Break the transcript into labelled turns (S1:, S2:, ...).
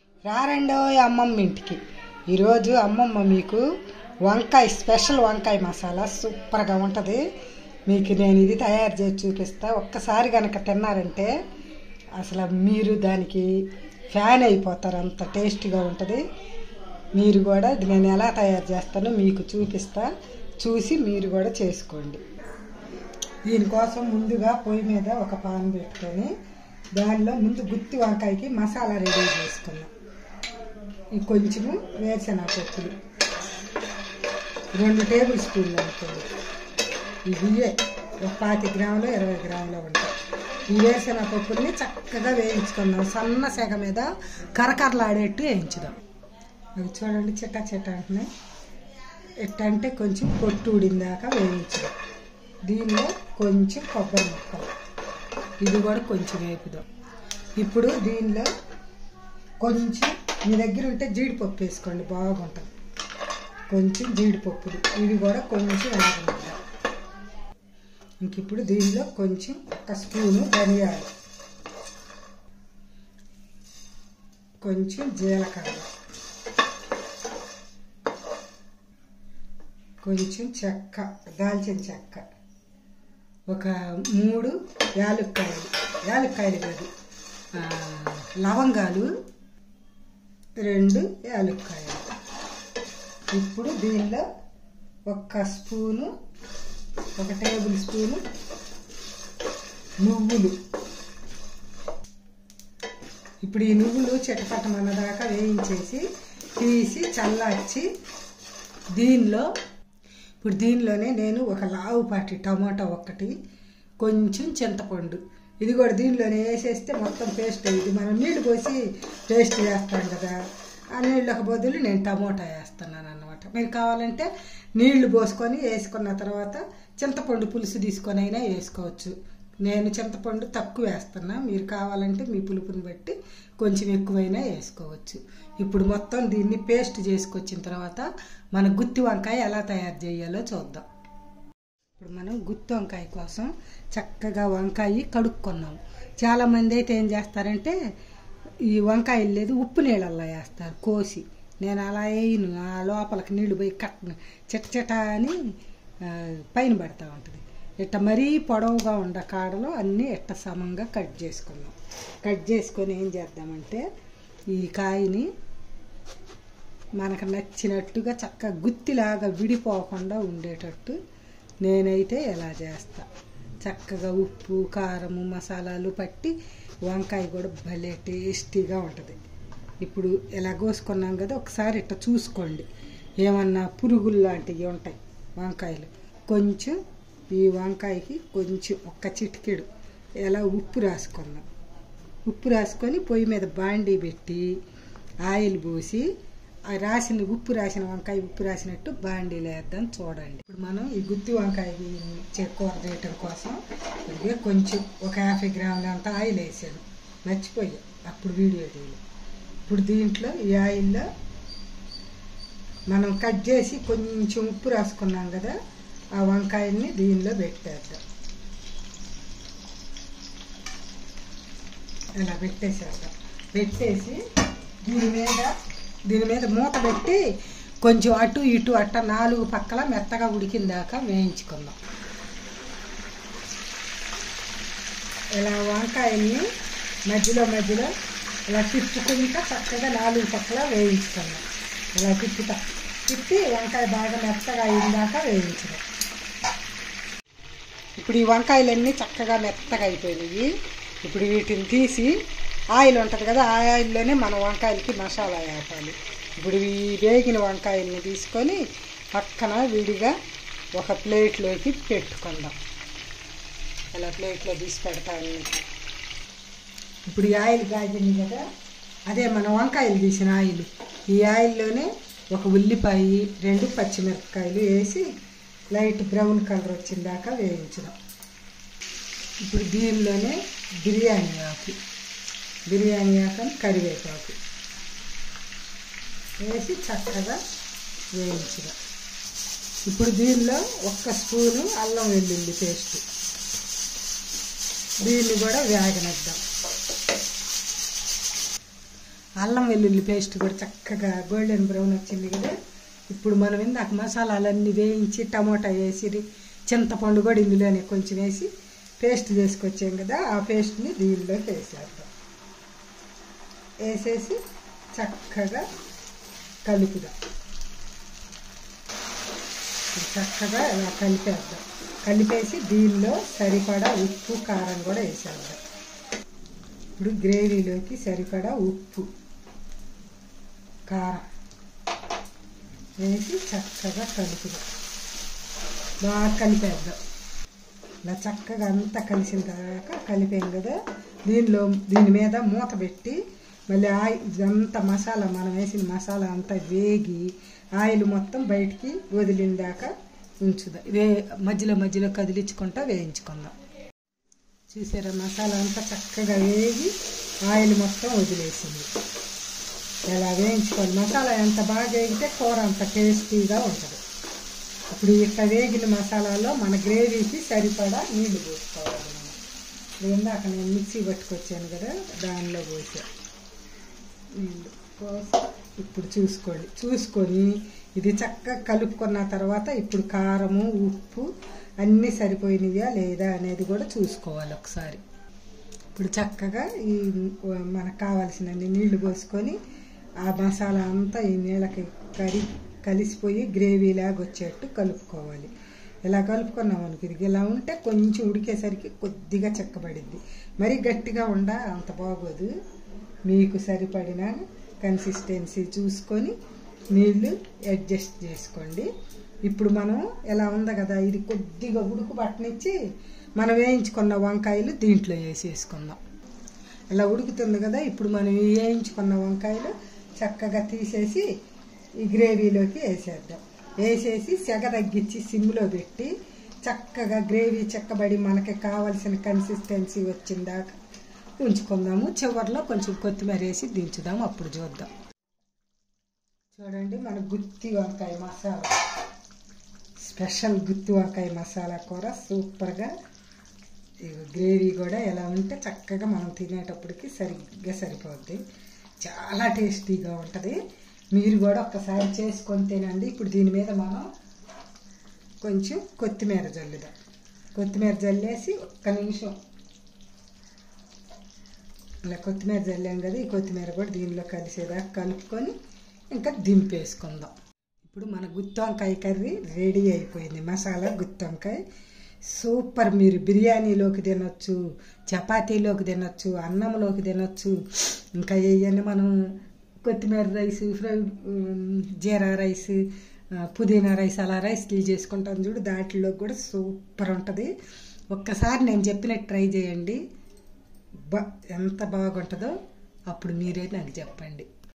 S1: రారండో అమ్మమ్మ ఇంటికి ఈరోజు అమ్మమ్మ మీకు వంకాయ స్పెషల్ వంకాయ మసాలా సూపర్గా ఉంటుంది మీకు నేను ఇది తయారు చేసి చూపిస్తా ఒక్కసారి కనుక తిన్నారంటే అసలు మీరు దానికి ఫ్యాన్ అయిపోతారు అంత టేస్ట్గా ఉంటుంది మీరు కూడా ఇది నేను ఎలా తయారు చేస్తానో మీకు చూపిస్తా చూసి మీరు కూడా చేసుకోండి దీనికోసం ముందుగా పొయ్యి మీద ఒక పాన్ పెట్టుకొని దానిలో ముందు గుత్తి వంకాయకి మసాలా రెడీ చేసుకున్నాం ఈ కొంచెము వేరుశనగ పప్పులు రెండు టేబుల్ స్పూన్లు అనుకోండి ఇవే ఒక పాతి గ్రాములు ఇరవై గ్రాములు ఉంటాయి ఈ వేరుశనగ పప్పుల్ని చక్కగా వేయించుకుందాం సన్న సెగ మీద కరకరలాడేట్టు వేయించుదాం అవి చూడండి చిట్ట చిట్ట అంటున్నాయి ఎట్ట అంటే కొంచెం పొట్టు ఉడిందాక వేయించుదాం దీనిలో కొంచెం కొబ్బరి ముక్కలు ఇది కూడా కొంచెం వేపుదాం ఇప్పుడు దీనిలో కొంచెం మీ దగ్గర ఉంటే జీడిపప్పు వేసుకోండి బాగుంటుంది కొంచెం జీడిపప్పులు ఇవి కూడా కొంచెం వేగనిద్దాం ఇంక ఇప్పుడు దీనిలో కొంచెం ఒక స్పూను ధనియాలు కొంచెం జీలకర్ర కొంచెం చెక్క దాల్చిన చెక్క ఒక మూడు యాలుక్కాయలు యాలుక్కాయలు కాదు ఆ, లవంగాలు రెండు యాలుక్కాయలు ఇప్పుడు దీనిలో ఒక స్పూను ఒక టేబుల్ స్పూను నువ్వులు ఇప్పుడు ఈ నువ్వులు చిటపటమన్న దాకా వేయించేసి తీసి చల్లార్చి దీనిలో ఇప్పుడు దీనిలోనే నేను ఒక లావు పాటి టమాటా ఒక్కటి కొంచెం చింతపండు ఇది కూడా దీనిలోనే వేసేస్తే మొత్తం పేస్ట్ అయ్యింది మనం నీళ్లు పోసి పేస్ట్ చేస్తాం కదా ఆ నీళ్ళకి బదులు నేను టమోటా వేస్తున్నాను అన్నమాట మీరు కావాలంటే నీళ్లు పోసుకొని వేసుకున్న తర్వాత చింతపండు పులుసు తీసుకొని అయినా వేసుకోవచ్చు నేను చింతపండు తక్కువ వేస్తున్నా మీరు కావాలంటే మీ పులుపుని బట్టి కొంచెం ఎక్కువైనా వేసుకోవచ్చు ఇప్పుడు మొత్తం దీన్ని పేస్ట్ చేసుకొచ్చిన తర్వాత మన గుత్తి వంకాయ ఎలా తయారు చేయాలో చూద్దాం ఇప్పుడు మనం గుత్తి వంకాయ కోసం చక్కగా వంకాయ కడుక్కున్నాం చాలామంది అయితే ఏం చేస్తారంటే ఈ వంకాయలు లేదు ఉప్పు నీళ్ళల్లో వేస్తారు కోసి నేను అలా వేయను ఆ లోపలికి నీళ్లు పోయి కట్ చిట చిట అని ఆ, పైన పడతా ఉంటుంది ఇట్ట మరీ పొడవుగా ఉండ కాడలో అన్నీ ఇట్ట సమంగా కట్ చేసుకున్నాం కట్ చేసుకొని ఏం చేద్దామంటే ఈ కాయని మనకు నచ్చినట్టుగా చక్కగా గుత్తిలాగా విడిపోకుండా ఉండేటట్టు నేనైతే ఎలా చేస్తా చక్కగా ఉప్పు కారము మసాలాలు పట్టి వంకాయ కూడా భలే టేస్టీగా ఉంటుంది ఇప్పుడు ఇలా కోసుకున్నాం కదా ఒకసారి ఇట్లా చూసుకోండి ఏమన్నా పురుగులు లాంటివి ఉంటాయి వంకాయలు కొంచెం ఈ వంకాయకి కొంచెం ఒక్క చిటికెడు ఇలా ఉప్పు రాసుకుందాం ఉప్పు రాసుకొని పొయ్యి మీద బాండీ పెట్టి ఆయిల్ పోసి ఆ రాసిన ఉప్పు రాసిన వంకాయ ఉప్పు రాసినట్టు బాండీలో వేద్దాం చూడండి ఇప్పుడు మనం ఈ గుత్తి వంకాయ చే- కూర చేయటం కోసం ఇదిగే కొంచెం ఒక యాభై గ్రాముల అంత ఆయిల్ వేసాను మర్చిపోయా అప్పుడు వీడియో తీయలేదు ఇప్పుడు దీంట్లో ఈ ఆయిల్లో మనం కట్ చేసి కొంచెం ఉప్పు రాసుకున్నాం కదా ఆ వంకాయల్ని దీనిలో పెట్టేద్దాం ఇలా పెట్టేసేద్దాం పెట్టేసి దీని మీద దీని మీద మూత పెట్టి కొంచెం అటు ఇటు అట్ట నాలుగు పక్కల మెత్తగా ఉడికిన దాకా వేయించుకుందాం ఇలా వంకాయల్ని మధ్యలో మధ్యలో ఇలా తిప్పుకుంటా చక్కగా నాలుగు పక్కల వేయించుకుందాం ఇలా తిప్పుతా తిప్పి వంకాయ బాగా మెత్తగా అయిందాక వేయించడం ఇప్పుడు ఈ వంకాయలన్నీ చక్కగా మెత్తగా అయిపోయినాయి ఇప్పుడు వీటిని తీసి ఆయిల్ ఉంటుంది కదా ఆ ఆయిల్లోనే మన వంకాయలకి మసాలా వేపాలి ఇప్పుడు ఈ వేగిన వంకాయల్ని తీసుకొని పక్కన విడిగా ఒక ప్లేట్లోకి పెట్టుకుందాం అలా ప్లేట్లో తీసి పెడతాను ఇప్పుడు ఈ ఆయిల్ కాగింది కదా అదే మన వంకాయలు తీసిన ఆయిల్ ఈ ఆయిల్లోనే ఒక ఉల్లిపాయ రెండు పచ్చిమిరపకాయలు వేసి లైట్ బ్రౌన్ కలర్ వచ్చిన దాకా వేయించడం ఇప్పుడు దీనిలోనే బిర్యానీ ఆకు బిర్యానీ ఆకని కరివేపాకు వేసి చక్కగా వేయించడం ఇప్పుడు దీనిలో ఒక్క స్పూను అల్లం వెల్లుల్లి పేస్ట్ దీన్ని కూడా వేగనిద్దాం అల్లం వెల్లుల్లి పేస్ట్ కూడా చక్కగా గోల్డెన్ బ్రౌన్ వచ్చింది కదా ఇప్పుడు మనం ఇందాక మసాలాలన్నీ వేయించి టమోటా వేసి చింతపండు కూడా ఇందులోనే కొంచెం వేసి పేస్ట్ చేసుకొచ్చాం కదా ఆ పేస్ట్ని దీనిలోకి వేసేద్దాం వేసేసి చక్కగా కలుపుదాం ఇప్పుడు చక్కగా ఇలా కలిపేద్దాం కలిపేసి దీనిలో సరిపడా ఉప్పు కారం కూడా వేసేద్దాం ఇప్పుడు గ్రేవీలోకి సరిపడా ఉప్పు కారం వేసి చక్కగా కలుపుదాం బాగా కలిపేద్దాం ఇలా చక్కగా అంతా కలిసిన తర్వాత కలిపాం కదా దీనిలో దీని మీద మూత పెట్టి మళ్ళీ ఆయిల్ ఇదంతా మసాలా మనం వేసిన మసాలా అంతా వేగి ఆయిల్ మొత్తం బయటికి వదిలిన దాకా ఉంచుదాం వే మధ్యలో మధ్యలో కదిలించుకుంటా వేయించుకుందాం చూసారా మసాలా అంతా చక్కగా వేగి ఆయిల్ మొత్తం వదిలేసింది ఇలా వేయించుకోవాలి మసాలా ఎంత బాగా వేగితే కూర అంత టేస్టీగా ఉంటుంది ఇప్పుడు ఇట్లా వేగిన మసాలాలో మన గ్రేవీకి సరిపడా నీళ్లు పోసుకోవాలి మనం ఇప్పుడు ఇందాక నేను మిక్సీ పట్టుకొచ్చాను కదా దానిలో పోసా నీళ్ళు పోసి ఇప్పుడు చూసుకోండి చూసుకొని ఇది చక్కగా కలుపుకున్న తర్వాత ఇప్పుడు కారము ఉప్పు అన్నీ సరిపోయినాయా లేదా అనేది కూడా చూసుకోవాలి ఒకసారి ఇప్పుడు చక్కగా ఈ మనకు కావాల్సినన్ని నీళ్లు పోసుకొని ఆ మసాలా అంతా ఈ నీళ్ళకి కరి కలిసిపోయి గ్రేవీ లాగా వచ్చేట్టు కలుపుకోవాలి ఇలా కలుపుకున్నాం అనుకో ఇది ఇలా ఉంటే కొంచెం ఉడికేసరికి కొద్దిగా చెక్కబడిద్ది మరీ గట్టిగా ఉండ అంత బాగోదు మీకు సరిపడిన కన్సిస్టెన్సీ చూసుకొని నీళ్లు అడ్జస్ట్ చేసుకోండి ఇప్పుడు మనం ఎలా ఉంది కదా ఇది కొద్దిగా ఉడుకు బట్టనిచ్చి మనం వేయించుకున్న వంకాయలు దీంట్లో వేసేసుకుందాం అలా ఉడుకుతుంది కదా ఇప్పుడు మనం ఈ వేయించుకున్న వంకాయలు చక్కగా తీసేసి ఈ గ్రేవీలోకి వేసేద్దాం వేసేసి సెగ తగ్గించి సిమ్లో పెట్టి చక్కగా గ్రేవీ చెక్కబడి మనకి కావలసిన కన్సిస్టెన్సీ వచ్చిందాక ఉంచుకుందాము చివరిలో కొంచెం కొత్తిమీర వేసి దించుదాము అప్పుడు చూద్దాం చూడండి మన గుత్తి వంకాయ మసాలా స్పెషల్ గుత్తి వంకాయ మసాలా కూర సూపర్గా ఇగో గ్రేవీ కూడా ఎలా ఉంటే చక్కగా మనం తినేటప్పటికి సరిగ్గా సరిపోద్ది చాలా టేస్టీగా ఉంటుంది మీరు కూడా ఒక్కసారి చేసుకొని తినండి ఇప్పుడు దీని మీద మనం కొంచెం కొత్తిమీర జల్లుదాం కొత్తిమీర జల్లేసి ఒక్క నిమిషం ఇలా కొత్తిమీర జల్లాం కదా ఈ కొత్తిమీర కూడా దీనిలో కలిసేదాకా కలుపుకొని ఇంకా దింపేసుకుందాం ఇప్పుడు మన గుత్తి వంకాయ కర్రీ రెడీ అయిపోయింది మసాలా గుత్తి వంకాయ సూపర్ మీరు బిర్యానీలోకి తినొచ్చు చపాతీలోకి తినొచ్చు అన్నంలోకి తినొచ్చు ఇంకా ఏవన్నీ మనం కొత్తిమీర రైస్ ఫ్రై జీరా రైస్ పుదీనా రైస్ అలా రైస్లు చేసుకుంటాం చూడు దాంట్లో కూడా సూపర్ ఉంటుంది ఒక్కసారి నేను చెప్పినట్టు ట్రై చేయండి బా ఎంత బాగుంటుందో అప్పుడు మీరే నాకు చెప్పండి